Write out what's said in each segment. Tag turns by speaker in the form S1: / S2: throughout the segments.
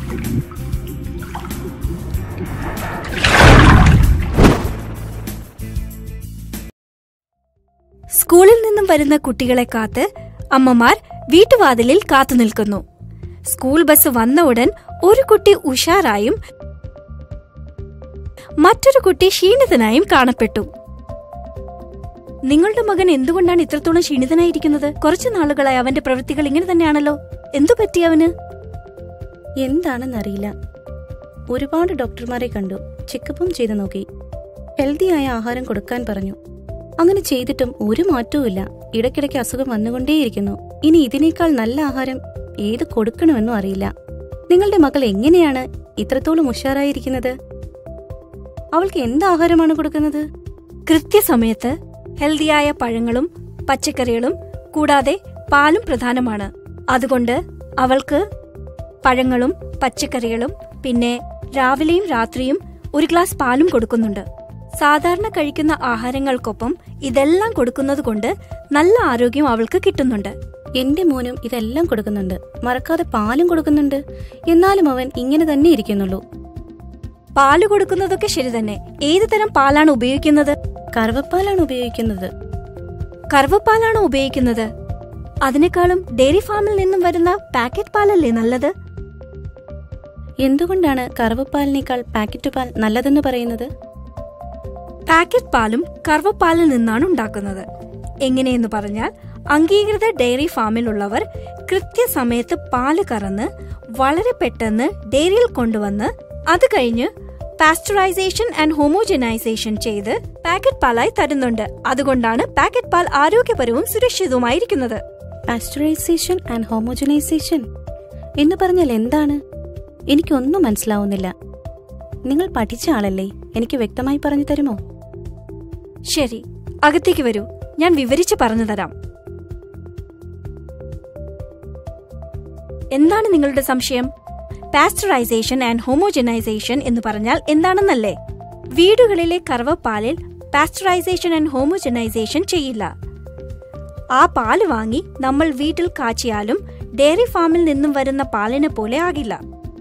S1: സ്കൂളിൽ നിന്നും വരുന്ന കുട്ടികളെ കാത്ത് അമ്മമാർ വീട്ടുവാതിലിൽ കാത്തു നിൽക്കുന്നു സ്കൂൾ ബസ് വന്ന ഉടൻ ഒരു കുട്ടി ഉഷാറായും മറ്റൊരു കുട്ടി ക്ഷീണിതനായും കാണപ്പെട്ടു നിങ്ങളുടെ മകൻ എന്തുകൊണ്ടാണ് ഇത്രത്തോളം ക്ഷീണിതനായിരിക്കുന്നത് കുറച്ചു നാളുകളായി അവന്റെ പ്രവൃത്തികൾ ഇങ്ങനെ തന്നെയാണല്ലോ എന്തു പറ്റി അവന്
S2: എന്താണെന്നറിയില്ല ഒരുപാട് ഡോക്ടർമാരെ കണ്ടു ചെക്കപ്പും ചെയ്തു നോക്കി ഹെൽത്തിയായ ആഹാരം കൊടുക്കാൻ പറഞ്ഞു അങ്ങനെ ചെയ്തിട്ടും ഒരു മാറ്റവുമില്ല ഇടയ്ക്കിടയ്ക്ക് അസുഖം വന്നുകൊണ്ടേയിരിക്കുന്നു ഇനി ഇതിനേക്കാൾ നല്ല ആഹാരം ഏത് കൊടുക്കണമെന്നും അറിയില്ല നിങ്ങളുടെ മകൾ എങ്ങനെയാണ് ഇത്രത്തോളം ഉഷാറായിരിക്കുന്നത് അവൾക്ക് എന്ത് ആഹാരമാണ് കൊടുക്കുന്നത്
S1: കൃത്യസമയത്ത് ഹെൽത്തിയായ പഴങ്ങളും പച്ചക്കറികളും കൂടാതെ പാലും പ്രധാനമാണ് അതുകൊണ്ട് അവൾക്ക് പഴങ്ങളും പച്ചക്കറികളും പിന്നെ രാവിലെയും രാത്രിയും ഒരു ഗ്ലാസ് പാലും കൊടുക്കുന്നുണ്ട് സാധാരണ കഴിക്കുന്ന ആഹാരങ്ങൾക്കൊപ്പം ഇതെല്ലാം കൊടുക്കുന്നത് കൊണ്ട് നല്ല ആരോഗ്യം അവൾക്ക് കിട്ടുന്നുണ്ട്
S2: എന്റെ മോനും ഇതെല്ലാം കൊടുക്കുന്നുണ്ട് മറക്കാതെ പാലും കൊടുക്കുന്നുണ്ട് എന്നാലും അവൻ ഇങ്ങനെ തന്നെ ഇരിക്കുന്നുള്ളൂ
S1: പാല് കൊടുക്കുന്നതൊക്കെ ശരി തന്നെ ഏത് തരം പാലാണ് ഉപയോഗിക്കുന്നത്
S2: കറവപ്പാലാണ് ഉപയോഗിക്കുന്നത്
S1: കറുവപ്പാലാണോ ഉപയോഗിക്കുന്നത് അതിനേക്കാളും ഡയറി ഫാമിൽ നിന്നും വരുന്ന പാക്കറ്റ് പാലല്ലേ നല്ലത്
S2: എന്തുകൊണ്ടാണ് കറവപ്പാലിനേക്കാൾ പാക്കറ്റ് പാൽ നല്ലതെന്ന് പറയുന്നത്
S1: പാക്കറ്റ് പാലും കറുവപ്പാലിൽ നിന്നാണ് ഉണ്ടാക്കുന്നത് എങ്ങനെയെന്ന് പറഞ്ഞാൽ അംഗീകൃത ഡയറി ഫാമിലുള്ളവർ കൃത്യസമയത്ത് പാല് കറന്ന് വളരെ പെട്ടെന്ന് ഡയറിയിൽ കൊണ്ടുവന്ന് അത് കഴിഞ്ഞ് പാസ്ചറൈസേഷൻ ആൻഡ് ഹോമോജനൈസേഷൻ ചെയ്ത് പാക്കറ്റ് പാലായി തരുന്നുണ്ട് അതുകൊണ്ടാണ് പാക്കറ്റ് പാൽ ആരോഗ്യപരവും സുരക്ഷിതവുമായിരിക്കുന്നത്
S2: പാസ്ചറൈസേഷൻ ആൻഡ് ഹോമോജനൈസേഷൻ എന്ന് പറഞ്ഞാൽ എന്താണ് എനിക്കൊന്നും മനസ്സിലാവുന്നില്ല നിങ്ങൾ പഠിച്ച ആളല്ലേ എനിക്ക് വ്യക്തമായി പറഞ്ഞു തരുമോ
S1: ശരി അകത്തേക്ക് വരൂ ഞാൻ വിവരിച്ച് പറഞ്ഞു തരാം എന്താണ് നിങ്ങളുടെ സംശയം പാസ്ചറൈസേഷൻ ആൻഡ് ഹോമോജനൈസേഷൻ എന്ന് പറഞ്ഞാൽ എന്താണെന്നല്ലേ വീടുകളിലെ കറവപ്പാലിൽ പാസ്ചറൈസേഷൻ ആൻഡ് ഹോമോജനൈസേഷൻ ചെയ്യില്ല ആ പാല് വാങ്ങി നമ്മൾ വീട്ടിൽ കാച്ചിയാലും ഡയറി ഫാമിൽ നിന്നും വരുന്ന പാലിനെ പോലെ ആകില്ല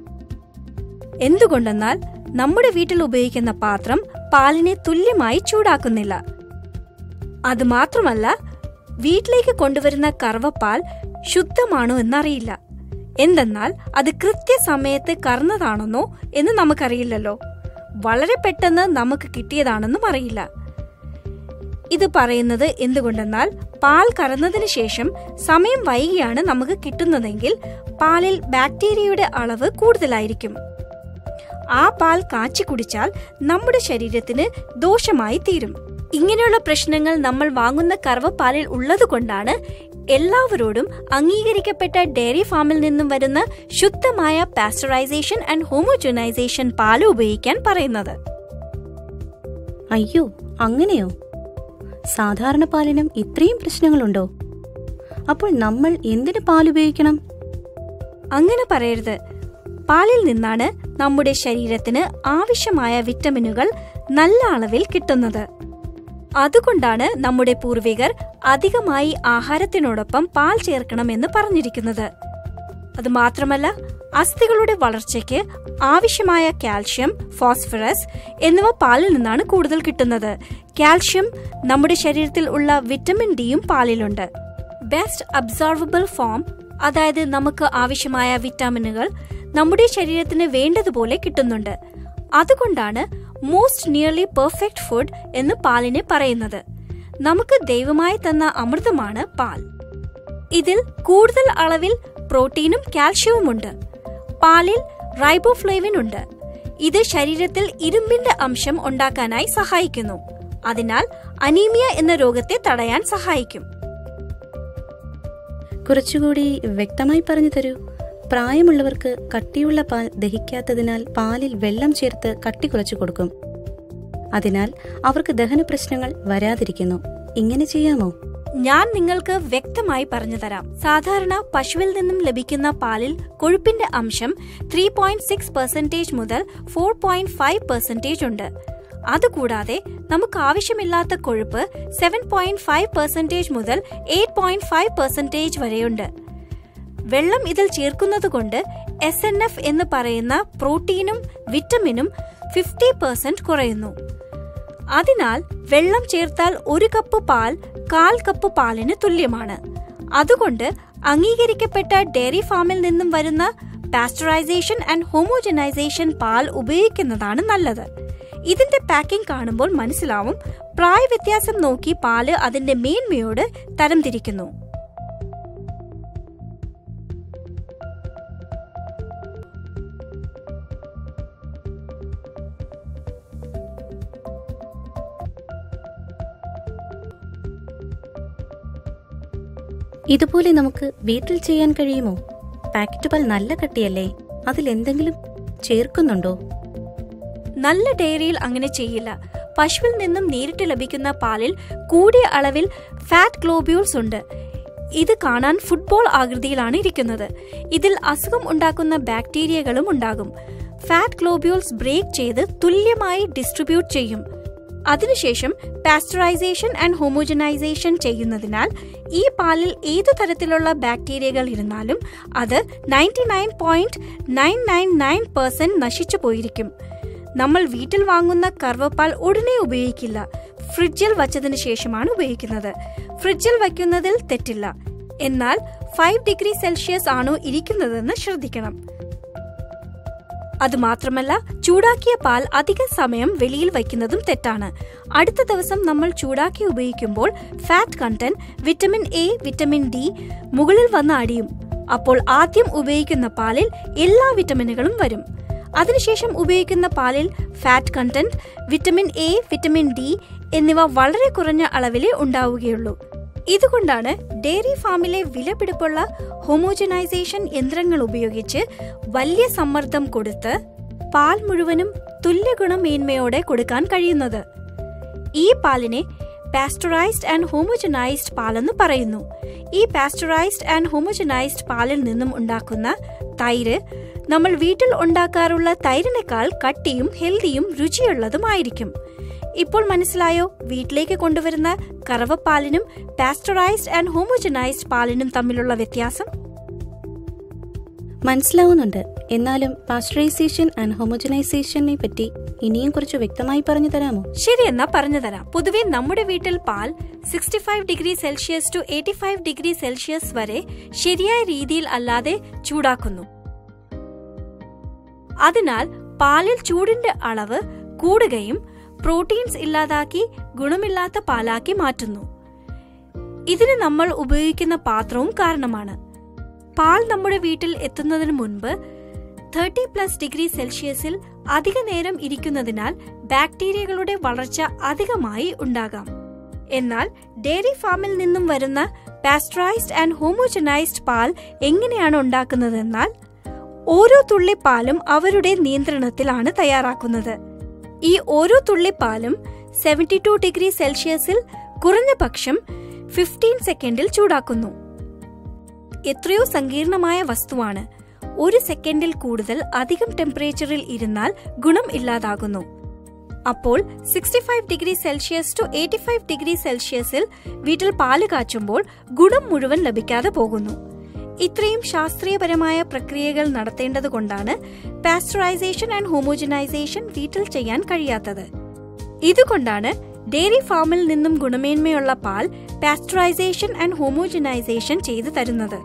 S1: എന്തുകൊണ്ടെന്നാൽ നമ്മുടെ വീട്ടിൽ ഉപയോഗിക്കുന്ന പാത്രം പാലിനെ തുല്യമായി ചൂടാക്കുന്നില്ല അത് മാത്രമല്ല വീട്ടിലേക്ക് കൊണ്ടുവരുന്ന കറവപ്പാൽ ശുദ്ധമാണോ എന്നറിയില്ല എന്തെന്നാൽ അത് കൃത്യസമയത്ത് കറന്നതാണെന്നോ എന്ന് നമുക്കറിയില്ലല്ലോ വളരെ പെട്ടെന്ന് നമുക്ക് കിട്ടിയതാണെന്നും അറിയില്ല ഇത് പറയുന്നത് എന്തുകൊണ്ടെന്നാൽ പാൽ കറന്നതിന് ശേഷം സമയം വൈകിയാണ് നമുക്ക് കിട്ടുന്നതെങ്കിൽ പാലിൽ ബാക്ടീരിയയുടെ അളവ് കൂടുതലായിരിക്കും ആ പാൽ കാച്ചി കുടിച്ചാൽ നമ്മുടെ ശരീരത്തിന് ദോഷമായി തീരും ഇങ്ങനെയുള്ള പ്രശ്നങ്ങൾ നമ്മൾ വാങ്ങുന്ന കറവപ്പാലിൽ ഉള്ളതുകൊണ്ടാണ് എല്ലാവരോടും അംഗീകരിക്കപ്പെട്ട ഡയറി ഫാമിൽ നിന്നും വരുന്ന ശുദ്ധമായ പാസ്ചറൈസേഷൻ ആൻഡ് ഹോമോജനൈസേഷൻ പാല് ഉപയോഗിക്കാൻ പറയുന്നത്
S2: അയ്യോ അങ്ങനെയോ സാധാരണ പാലിനും ഇത്രയും പ്രശ്നങ്ങളുണ്ടോ അപ്പോൾ നമ്മൾ എന്തിന് പാൽ ഉപയോഗിക്കണം
S1: അങ്ങനെ പറയരുത് പാലിൽ നിന്നാണ് നമ്മുടെ ശരീരത്തിന് ആവശ്യമായ വിറ്റമിനുകൾ നല്ല അളവിൽ കിട്ടുന്നത് അതുകൊണ്ടാണ് നമ്മുടെ പൂർവികർ അധികമായി ആഹാരത്തിനോടൊപ്പം പാൽ ചേർക്കണമെന്ന് പറഞ്ഞിരിക്കുന്നത് അത് മാത്രമല്ല അസ്ഥികളുടെ വളർച്ചയ്ക്ക് ആവശ്യമായ കാൽഷ്യം ഫോസ്ഫറസ് എന്നിവ പാലിൽ നിന്നാണ് കൂടുതൽ കിട്ടുന്നത് കാൽഷ്യം നമ്മുടെ ശരീരത്തിൽ ഉള്ള വിറ്റമിൻ ഡിയും പാലിലുണ്ട് ബെസ്റ്റ് അബ്സോർവബിൾ ഫോം അതായത് നമുക്ക് ആവശ്യമായ വിറ്റാമിനുകൾ നമ്മുടെ ശരീരത്തിന് വേണ്ടതുപോലെ കിട്ടുന്നുണ്ട് അതുകൊണ്ടാണ് മോസ്റ്റ് നിയർലി പെർഫെക്റ്റ് ഫുഡ് എന്ന് പാലിനെ പറയുന്നത് നമുക്ക് ദൈവമായി തന്ന അമൃതമാണ് പാൽ ഇതിൽ കൂടുതൽ അളവിൽ പ്രോട്ടീനും കാൽഷ്യവും ഉണ്ട് പാലിൽ റൈബോഫ്ലേവിൻ ഉണ്ട് ഇത് ശരീരത്തിൽ ഇരുമ്പിന്റെ അംശം ഉണ്ടാക്കാനായി സഹായിക്കുന്നു അതിനാൽ അനീമിയ എന്ന രോഗത്തെ തടയാൻ സഹായിക്കും
S2: കുറച്ചുകൂടി വ്യക്തമായി പറഞ്ഞു തരൂ പ്രായമുള്ളവർക്ക് കട്ടിയുള്ള പാൽ ദഹിക്കാത്തതിനാൽ പാലിൽ വെള്ളം ചേർത്ത് കട്ടി കുറച്ചു കൊടുക്കും അതിനാൽ അവർക്ക് ദഹന പ്രശ്നങ്ങൾ വരാതിരിക്കുന്നു ഇങ്ങനെ ചെയ്യാമോ
S1: ഞാൻ നിങ്ങൾക്ക് വ്യക്തമായി പറഞ്ഞു തരാം സാധാരണ പശുവിൽ നിന്നും ലഭിക്കുന്ന പാലിൽ കൊഴുപ്പിന്റെ അംശം ത്രീ പോയിന്റ് സിക്സ് പെർസെന്റേജ് മുതൽ ഫോർ പോയിന്റ് ഫൈവ് പെർസെന്റേജ് ഉണ്ട് അതുകൂടാതെ നമുക്ക് ആവശ്യമില്ലാത്ത കൊഴുപ്പ് സെവൻ പോയിന്റ് ഫൈവ് പെർസെന്റേജ് മുതൽ എയ്റ്റ് പോയിന്റ് ഫൈവ് പെർസെന്റേജ് വരെയുണ്ട് വെള്ളം ഇതിൽ ചേർക്കുന്നത് കൊണ്ട് എസ് എൻ എഫ് എന്ന് പറയുന്ന പ്രോട്ടീനും വിറ്റമിനും ഫിഫ്റ്റി പെർസെന്റ് കുറയുന്നു അതിനാൽ വെള്ളം ചേർത്താൽ ഒരു കപ്പ് പാൽ കാൽ കപ്പ് പാലിന് തുല്യമാണ് അതുകൊണ്ട് അംഗീകരിക്കപ്പെട്ട ഡയറി ഫാമിൽ നിന്നും വരുന്ന പാസ്ചറൈസേഷൻ ആൻഡ് ഹോമോജനൈസേഷൻ പാൽ ഉപയോഗിക്കുന്നതാണ് നല്ലത് ഇതിന്റെ പാക്കിംഗ് കാണുമ്പോൾ മനസ്സിലാവും പ്രായവ്യത്യാസം നോക്കി പാല് അതിന്റെ മേന്മയോട് തരംതിരിക്കുന്നു
S2: ഇതുപോലെ നമുക്ക് വീട്ടിൽ ചെയ്യാൻ കഴിയുമോ പാക്കറ്റ് പാൽ നല്ല കട്ടിയല്ലേ അതിൽ എന്തെങ്കിലും ചേർക്കുന്നുണ്ടോ
S1: നല്ല ഡയറിയിൽ അങ്ങനെ ചെയ്യില്ല പശുവിൽ നിന്നും നേരിട്ട് ലഭിക്കുന്ന പാലിൽ കൂടിയ അളവിൽ ഫാറ്റ് ഗ്ലോബ്യൂൾസ് ഉണ്ട് ഇത് കാണാൻ ഫുട്ബോൾ ആകൃതിയിലാണ് ഇരിക്കുന്നത് ഇതിൽ അസുഖം ഉണ്ടാക്കുന്ന ബാക്ടീരിയകളും ഉണ്ടാകും ഫാറ്റ് ഗ്ലോബ്യൂൾസ് ബ്രേക്ക് ചെയ്ത് തുല്യമായി ഡിസ്ട്രിബ്യൂട്ട് ചെയ്യും അതിനുശേഷം പാസ്ചറൈസേഷൻ ആൻഡ് ഹോമോജനൈസേഷൻ ചെയ്യുന്നതിനാൽ ഈ പാലിൽ ഏതു തരത്തിലുള്ള ബാക്ടീരിയകൾ ഇരുന്നാലും അത് ninety nine point nine nine nine percent നശിച്ചു പോയിരിക്കും നമ്മൾ വീട്ടിൽ വാങ്ങുന്ന കർവപ്പാൽ ഉടനെ ഉപയോഗിക്കില്ല ഫ്രിഡ്ജിൽ വച്ചതിന് ശേഷമാണ് ഉപയോഗിക്കുന്നത് ഫ്രിഡ്ജിൽ വയ്ക്കുന്നതിൽ തെറ്റില്ല എന്നാൽ ഫൈവ് ഡിഗ്രി സെൽഷ്യസ് ആണോ ഇരിക്കുന്നതെന്ന് ശ്രദ്ധിക്കണം അതുമാത്രമല്ല ചൂടാക്കിയ പാൽ അധിക സമയം വെളിയിൽ വയ്ക്കുന്നതും തെറ്റാണ് അടുത്ത ദിവസം നമ്മൾ ചൂടാക്കി ഉപയോഗിക്കുമ്പോൾ fat content vitamin A vitamin D മുകളിൽ വന്ന് അടിയും അപ്പോൾ ആദ്യം ഉപയോഗിക്കുന്ന പാലിൽ എല്ലാ വിറ്റമിനുകളും വരും അതിനുശേഷം ഉപയോഗിക്കുന്ന പാലിൽ fat content vitamin A vitamin D എന്നിവ വളരെ കുറഞ്ഞ അളവിലേ ഉണ്ടാവുകയുള്ളൂ ഇതുകൊണ്ടാണ് ഡയറി ഫാമിലെ വിലപിടിപ്പുള്ള ഹോമോജനൈസേഷൻ യന്ത്രങ്ങൾ ഉപയോഗിച്ച് വലിയ സമ്മർദ്ദം കൊടുത്ത് പാൽ മുഴുവനും തുല്യ ഗുണമേന്മയോടെ കൊടുക്കാൻ കഴിയുന്നത് ഈ പാലിനെ പാസ്ചറൈസ്ഡ് ആൻഡ് ഹോമോജനൈസ്ഡ് പാലെന്ന് പറയുന്നു ഈ പാസ്ചറൈസ്ഡ് ആൻഡ് ഹോമോജനൈസ്ഡ് പാലിൽ നിന്നും ഉണ്ടാക്കുന്ന തൈര് നമ്മൾ വീട്ടിൽ ഉണ്ടാക്കാറുള്ള തൈരിനേക്കാൾ കട്ടിയും ഹെൽത്തിയും രുചിയുള്ളതുമായിരിക്കും ഇപ്പോൾ മനസ്സിലായോ വീട്ടിലേക്ക് കൊണ്ടുവരുന്ന കറവപ്പാലിനും പാസ്ചറൈസ്ഡ് ആൻഡ് ഹോമോജനൈസ്ഡ് പാലിനും തമ്മിലുള്ള വ്യത്യാസം
S2: മനസ്സിലാവുന്നുണ്ട് എന്നാലും പാസ്ചറൈസേഷൻ ആൻഡ് ഹോമോജനൈസേഷനെ പറ്റി ഇനിയും കുറച്ച് വ്യക്തമായി പറഞ്ഞു തരാമോ
S1: ശരി എന്നാ പറഞ്ഞു തരാം പൊതുവെ നമ്മുടെ വീട്ടിൽ പാൽ sixty five degree Celsius to eighty five degree Celsius വരെ ശരിയായ രീതിയിൽ അല്ലാതെ ചൂടാക്കുന്നു അതിനാൽ പാലിൽ ചൂടിന്റെ അളവ് കൂടുകയും പ്രോട്ടീൻസ് ഇല്ലാതാക്കി ഗുണമില്ലാത്ത പാലാക്കി മാറ്റുന്നു ഇതിന് നമ്മൾ ഉപയോഗിക്കുന്ന പാത്രവും കാരണമാണ് പാൽ നമ്മുടെ വീട്ടിൽ എത്തുന്നതിന് മുൻപ് തേർട്ടി പ്ലസ് ഡിഗ്രി സെൽഷ്യസിൽ അധിക നേരം ഇരിക്കുന്നതിനാൽ ബാക്ടീരിയകളുടെ വളർച്ച അധികമായി ഉണ്ടാകാം എന്നാൽ ഡയറി ഫാമിൽ നിന്നും വരുന്ന പാസ്ട്രൈസ്ഡ് ആൻഡ് ഹോമോജനൈസ്ഡ് പാൽ എങ്ങനെയാണ് ഉണ്ടാക്കുന്നതെന്നാൽ ഓരോ തുള്ളി പാലും അവരുടെ നിയന്ത്രണത്തിലാണ് തയ്യാറാക്കുന്നത് ഈ ഓരോ തുള്ളി പാലും സെവന്റി ടു ഡിഗ്രി സെൽഷ്യസിൽ കുറഞ്ഞ പക്ഷം ഫിഫ്റ്റീൻ സെക്കൻഡിൽ ചൂടാക്കുന്നു എത്രയോ സങ്കീർണമായ വസ്തുവാണ് ഒരു സെക്കൻഡിൽ കൂടുതൽ അധികം ടെമ്പറേച്ചറിൽ ഇരുന്നാൽ ഗുണം ഇല്ലാതാകുന്നു അപ്പോൾ sixty five degree Celsius to eighty five degree സെൽഷ്യസിൽ വീട്ടിൽ പാല് കാച്ചുമ്പോൾ ഗുണം മുഴുവൻ ലഭിക്കാതെ പോകുന്നു ഇത്രയും ശാസ്ത്രീയപരമായ പ്രക്രിയകൾ നടത്തേണ്ടതുകൊണ്ടാണ് പാസ്ചറൈസേഷൻ ആൻഡ് ഹോമോജനൈസേഷൻ വീട്ടിൽ ചെയ്യാൻ കഴിയാത്തത് ഇതുകൊണ്ടാണ് ഡയറി ഫാമിൽ നിന്നും ഗുണമേന്മയുള്ള പാൽ പാസ്ചറൈസേഷൻ ആൻഡ് ഹോമോജനൈസേഷൻ ചെയ്തു തരുന്നത്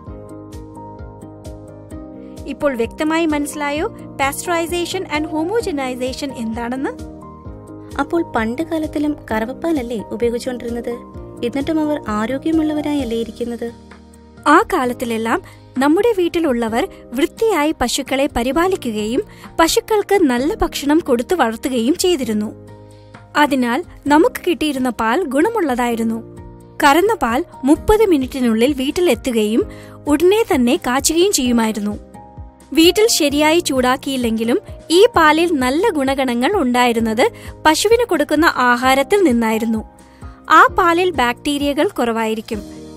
S1: ഇപ്പോൾ വ്യക്തമായി മനസ്സിലായോ പാസ്ചറൈസേഷൻ ആൻഡ് ഹോമോജനൈസേഷൻ എന്താണെന്ന്
S2: അപ്പോൾ പണ്ട് കാലത്തിലും കറവപ്പാലല്ലേ ഉപയോഗിച്ചുകൊണ്ടിരുന്നത് എന്നിട്ടും അവർ ആരോഗ്യമുള്ളവരായല്ലേ ഇരിക്കുന്നത്
S1: ആ കാലത്തിലെല്ലാം നമ്മുടെ വീട്ടിലുള്ളവർ വൃത്തിയായി പശുക്കളെ പരിപാലിക്കുകയും പശുക്കൾക്ക് നല്ല ഭക്ഷണം കൊടുത്തു വളർത്തുകയും ചെയ്തിരുന്നു അതിനാൽ നമുക്ക് കിട്ടിയിരുന്ന പാൽ ഗുണമുള്ളതായിരുന്നു കറന്ന പാൽ മുപ്പത് മിനിറ്റിനുള്ളിൽ വീട്ടിലെത്തുകയും ഉടനെ തന്നെ കാച്ചുകയും ചെയ്യുമായിരുന്നു വീട്ടിൽ ശരിയായി ചൂടാക്കിയില്ലെങ്കിലും ഈ പാലിൽ നല്ല ഗുണഗണങ്ങൾ ഉണ്ടായിരുന്നത് പശുവിന് കൊടുക്കുന്ന ആഹാരത്തിൽ നിന്നായിരുന്നു ആ പാലിൽ ബാക്ടീരിയകൾ കുറവായിരിക്കും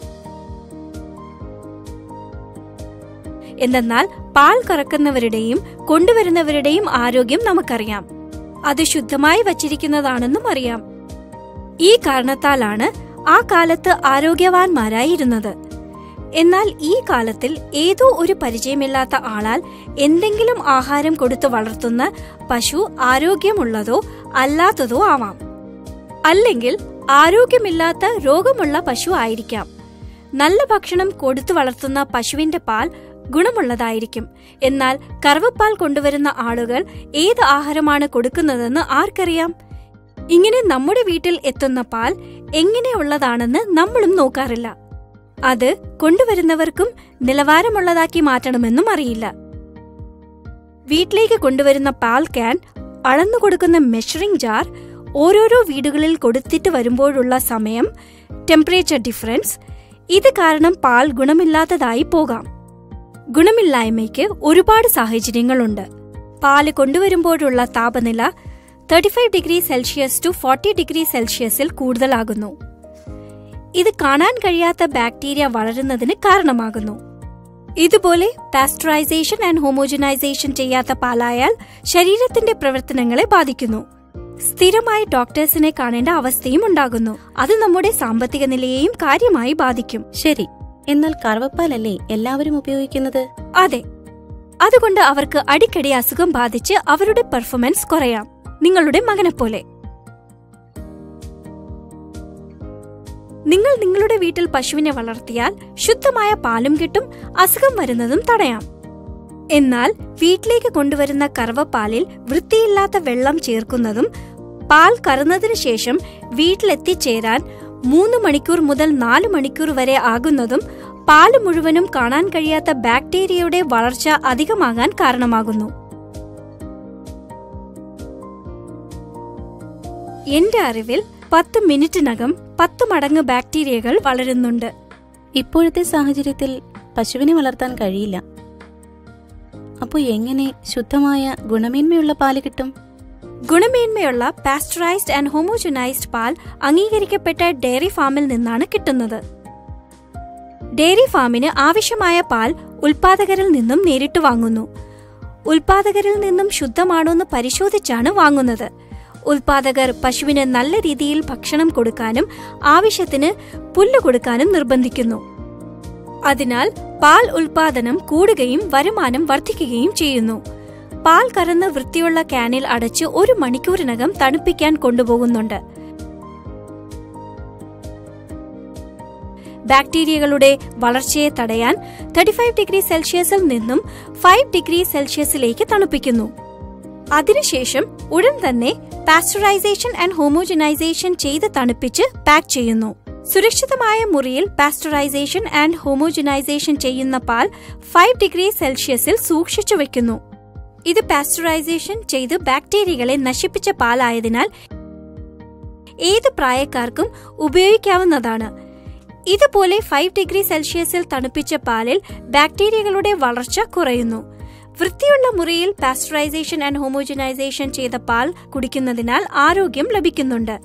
S1: എന്തെന്നാൽ പാൽ കറക്കുന്നവരുടെയും കൊണ്ടുവരുന്നവരുടെയും ആരോഗ്യം നമുക്കറിയാം അത് ശുദ്ധമായി വച്ചിരിക്കുന്നതാണെന്നും അറിയാം ഈ കാരണത്താലാണ് ആ കാലത്ത് ആരോഗ്യവാന്മാരായിരുന്നത് എന്നാൽ ഈ കാലത്തിൽ ഏതോ ഒരു പരിചയമില്ലാത്ത ആളാൽ എന്തെങ്കിലും ആഹാരം കൊടുത്തു വളർത്തുന്ന പശു ആരോഗ്യമുള്ളതോ അല്ലാത്തതോ ആവാം അല്ലെങ്കിൽ ആരോഗ്യമില്ലാത്ത രോഗമുള്ള പശു ആയിരിക്കാം നല്ല ഭക്ഷണം കൊടുത്തു വളർത്തുന്ന പശുവിന്റെ പാൽ ഗുണമുള്ളതായിരിക്കും എന്നാൽ കറവപ്പാൽ കൊണ്ടുവരുന്ന ആളുകൾ ഏത് ആഹാരമാണ് കൊടുക്കുന്നതെന്ന് ആർക്കറിയാം ഇങ്ങനെ നമ്മുടെ വീട്ടിൽ എത്തുന്ന പാൽ എങ്ങനെയുള്ളതാണെന്ന് നമ്മളും നോക്കാറില്ല അത് കൊണ്ടുവരുന്നവർക്കും നിലവാരമുള്ളതാക്കി മാറ്റണമെന്നും അറിയില്ല വീട്ടിലേക്ക് കൊണ്ടുവരുന്ന പാൽ ക്യാൻ അളന്നു കൊടുക്കുന്ന മെഷറിംഗ് ജാർ ഓരോരോ വീടുകളിൽ കൊടുത്തിട്ട് വരുമ്പോഴുള്ള സമയം ടെമ്പറേച്ചർ ഡിഫറൻസ് ഇത് കാരണം പാൽ ഗുണമില്ലാത്തതായി പോകാം ഗുണമില്ലായ്മയ്ക്ക് ഒരുപാട് സാഹചര്യങ്ങളുണ്ട് പാല് കൊണ്ടുവരുമ്പോഴുള്ള താപനില thirty five degree Celsius to forty degree സെൽഷ്യസിൽ കൂടുതലാകുന്നു ഇത് കാണാൻ കഴിയാത്ത ബാക്ടീരിയ വളരുന്നതിന് കാരണമാകുന്നു ഇതുപോലെ പാസ്ചറൈസേഷൻ ആൻഡ് ഹോമോജനൈസേഷൻ ചെയ്യാത്ത പാലായാൽ ശരീരത്തിന്റെ പ്രവർത്തനങ്ങളെ ബാധിക്കുന്നു സ്ഥിരമായി ഡോക്ടേഴ്സിനെ കാണേണ്ട അവസ്ഥയും ഉണ്ടാകുന്നു അത് നമ്മുടെ സാമ്പത്തിക നിലയെയും കാര്യമായി ബാധിക്കും
S2: ശരി എന്നാൽ കറവപ്പാലല്ലേ എല്ലാവരും ഉപയോഗിക്കുന്നത്
S1: അതെ അതുകൊണ്ട് അവർക്ക് അടിക്കടി അസുഖം ബാധിച്ച് അവരുടെ പെർഫോമൻസ് കുറയാം നിങ്ങളുടെ മകനെ പോലെ നിങ്ങൾ നിങ്ങളുടെ വീട്ടിൽ പശുവിനെ വളർത്തിയാൽ ശുദ്ധമായ പാലും കിട്ടും അസുഖം വരുന്നതും തടയാം എന്നാൽ വീട്ടിലേക്ക് കൊണ്ടുവരുന്ന കറവപ്പാലിൽ വൃത്തിയില്ലാത്ത വെള്ളം ചേർക്കുന്നതും പാൽ കറന്നതിനു ശേഷം വീട്ടിലെത്തിച്ചേരാൻ മൂന്ന് മണിക്കൂർ മുതൽ നാല് മണിക്കൂർ വരെ ആകുന്നതും പാല് മുഴുവനും കാണാൻ കഴിയാത്ത ബാക്ടീരിയയുടെ വളർച്ച അധികമാകാൻ കാരണമാകുന്നു എന്റെ അറിവിൽ പത്ത് മിനിറ്റിനകം പത്ത് മടങ്ങ് ബാക്ടീരിയകൾ വളരുന്നുണ്ട്
S2: ഇപ്പോഴത്തെ സാഹചര്യത്തിൽ പശുവിനെ വളർത്താൻ കഴിയില്ല അപ്പോൾ എങ്ങനെ ശുദ്ധമായ ഗുണമേന്മയുള്ള പാല് കിട്ടും
S1: ഗുണമേന്മയുള്ള പാസ്ചറൈസ്ഡ് ആൻഡ് ഹോമോജനൈസ്ഡ് പാൽ അംഗീകരിക്കപ്പെട്ട ഡയറി ഫാമിൽ നിന്നാണ് കിട്ടുന്നത് ഡയറി ഫാമിന് ആവശ്യമായ പാൽ ഉൽപാദകരിൽ നിന്നും നേരിട്ട് വാങ്ങുന്നു ഉൽപാദകരിൽ നിന്നും ശുദ്ധമാണോന്ന് പരിശോധിച്ചാണ് വാങ്ങുന്നത് ഉൽപാദകർ പശുവിന് നല്ല രീതിയിൽ ഭക്ഷണം കൊടുക്കാനും ആവശ്യത്തിന് പുല്ല് കൊടുക്കാനും നിർബന്ധിക്കുന്നു അതിനാൽ പാൽ ഉൽപാദനം കൂടുകയും വരുമാനം വർദ്ധിക്കുകയും ചെയ്യുന്നു പാൽ കറന്ന് വൃത്തിയുള്ള ക്യാനിൽ അടച്ച് ഒരു മണിക്കൂറിനകം തണുപ്പിക്കാൻ കൊണ്ടുപോകുന്നുണ്ട് ബാക്ടീരിയകളുടെ വളർച്ചയെ തടയാൻ തേർട്ടി ഫൈവ് ഡിഗ്രി സെൽഷ്യസിൽ നിന്നും ഫൈവ് ഡിഗ്രി സെൽഷ്യസിലേക്ക് തണുപ്പിക്കുന്നു അതിനുശേഷം ഉടൻ തന്നെ പാസ്ചറൈസേഷൻ ആൻഡ് ഹോമോജനൈസേഷൻ ചെയ്ത് തണുപ്പിച്ച് പാക്ക് ചെയ്യുന്നു സുരക്ഷിതമായ മുറിയിൽ പാസ്ചറൈസേഷൻ ആൻഡ് ഹോമോജനൈസേഷൻ ചെയ്യുന്ന പാൽ ഫൈവ് ഡിഗ്രി സെൽഷ്യസിൽ സൂക്ഷിച്ചു വെക്കുന്നു ഇത് പാസ്ചറൈസേഷൻ ചെയ്ത് ബാക്ടീരിയകളെ നശിപ്പിച്ച പാലായതിനാൽ ഏത് പ്രായക്കാർക്കും ഉപയോഗിക്കാവുന്നതാണ് ഇതുപോലെ ഫൈവ് ഡിഗ്രി സെൽഷ്യസിൽ തണുപ്പിച്ച പാലിൽ ബാക്ടീരിയകളുടെ വളർച്ച കുറയുന്നു വൃത്തിയുള്ള മുറിയിൽ പാസ്ചറൈസേഷൻ ആൻഡ് ഹോമോജനൈസേഷൻ ചെയ്ത പാൽ കുടിക്കുന്നതിനാൽ ആരോഗ്യം ലഭിക്കുന്നുണ്ട്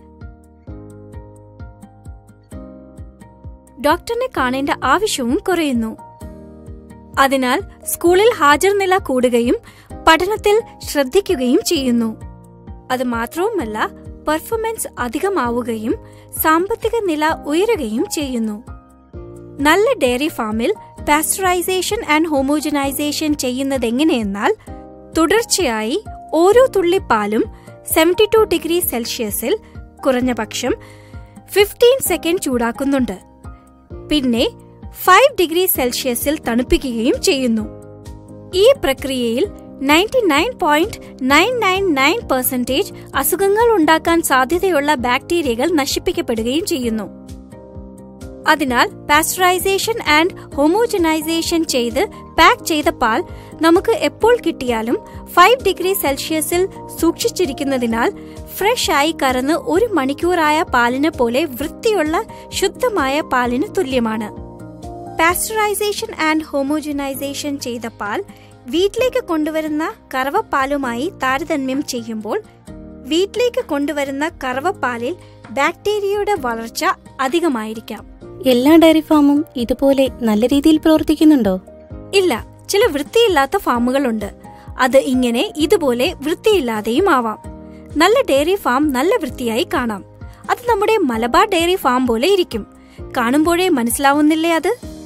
S1: ഡോക്ടറിനെ കാണേണ്ട ആവശ്യവും കുറയുന്നു അതിനാൽ സ്കൂളിൽ ഹാജർ നില കൂടുകയും പഠനത്തിൽ ശ്രദ്ധിക്കുകയും ചെയ്യുന്നു അത് മാത്രവുമല്ല പെർഫോമൻസ് അധികമാവുകയും സാമ്പത്തിക നില ഉയരുകയും ചെയ്യുന്നു നല്ല ഡയറി ഫാമിൽ പാസ്ചറൈസേഷൻ ആൻഡ് ഹോമോജനൈസേഷൻ ചെയ്യുന്നതെങ്ങനെയെന്നാൽ തുടർച്ചയായി ഓരോ തുള്ളി പാലും സെവന്റി ടു ഡിഗ്രി സെൽഷ്യസിൽ കുറഞ്ഞ പക്ഷം ഫിഫ്റ്റീൻ സെക്കൻഡ് ചൂടാക്കുന്നുണ്ട് പിന്നെ ഫൈവ് ഡിഗ്രി സെൽഷ്യസിൽ തണുപ്പിക്കുകയും ചെയ്യുന്നു ഈ പ്രക്രിയയിൽ ninety nine point nine nine nine percentage അസുഖങ്ങൾ ഉണ്ടാക്കാൻ സാധ്യതയുള്ള ബാക്ടീരിയകൾ നശിപ്പിക്കപ്പെടുകയും ചെയ്യുന്നു അതിനാൽ പാസ്ചറൈസേഷൻ ആൻഡ് ഹോമോജനൈസേഷൻ ചെയ്ത് പാക്ക് ചെയ്ത പാൽ നമുക്ക് എപ്പോൾ കിട്ടിയാലും ഫൈവ് ഡിഗ്രി സെൽഷ്യസിൽ സൂക്ഷിച്ചിരിക്കുന്നതിനാൽ ഫ്രഷ് ആയി കറന്ന് ഒരു മണിക്കൂറായ പാലിന് പോലെ വൃത്തിയുള്ള ശുദ്ധമായ പാലിന് തുല്യമാണ് പാസ്ചറൈസേഷൻ ആൻഡ് ഹോമോജനൈസേഷൻ ചെയ്ത പാൽ വീട്ടിലേക്ക് കൊണ്ടുവരുന്ന കറവപ്പാലുമായി താരതമ്യം ചെയ്യുമ്പോൾ വീട്ടിലേക്ക് കൊണ്ടുവരുന്ന കറവപ്പാലിൽ ബാക്ടീരിയയുടെ വളർച്ച അധികമായിരിക്കാം
S2: എല്ലാ ഡയറി ഫാമും ഇതുപോലെ നല്ല രീതിയിൽ പ്രവർത്തിക്കുന്നുണ്ടോ
S1: ഇല്ല ചില വൃത്തിയില്ലാത്ത ഫാമുകളുണ്ട് അത് ഇങ്ങനെ ഇതുപോലെ വൃത്തിയില്ലാതെയും ആവാം നല്ല ഡയറി ഫാം നല്ല വൃത്തിയായി കാണാം അത് നമ്മുടെ മലബാർ ഡയറി ഫാം പോലെ ഇരിക്കും കാണുമ്പോഴേ മനസ്സിലാവുന്നില്ലേ അത്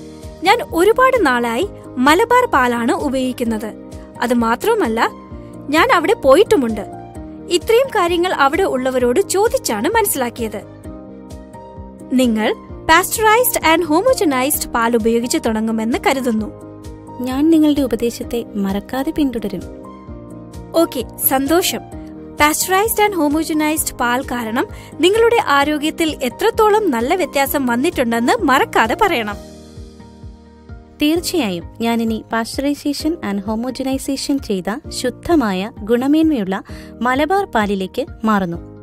S1: ഞാൻ ഒരുപാട് നാളായി മലബാർ പാലാണ് ഉപയോഗിക്കുന്നത് അത് മാത്രവുമല്ല ഞാൻ അവിടെ പോയിട്ടുമുണ്ട് ഇത്രയും കാര്യങ്ങൾ അവിടെ ഉള്ളവരോട് ചോദിച്ചാണ് മനസ്സിലാക്കിയത് നിങ്ങൾ പാസ്ചറൈസ്ഡ് ആൻഡ് ഹോമോജനൈസ്ഡ് പാൽ ഉപയോഗിച്ച് തുടങ്ങുമെന്ന് കരുതുന്നു
S2: ഞാൻ നിങ്ങളുടെ ഉപദേശത്തെ മറക്കാതെ പിന്തുടരും
S1: ഓക്കെ സന്തോഷം പാസ്ചറൈസ്ഡ് ആൻഡ് ഹോമോജനൈസ്ഡ് പാൽ കാരണം നിങ്ങളുടെ ആരോഗ്യത്തിൽ എത്രത്തോളം നല്ല വ്യത്യാസം വന്നിട്ടുണ്ടെന്ന് മറക്കാതെ പറയണം
S2: തീർച്ചയായും ഞാനിനി പാസ്ചറൈസേഷൻ ആൻഡ് ഹോമോജനൈസേഷൻ ചെയ്ത ശുദ്ധമായ ഗുണമേന്മയുള്ള മലബാർ പാലിലേക്ക് മാറുന്നു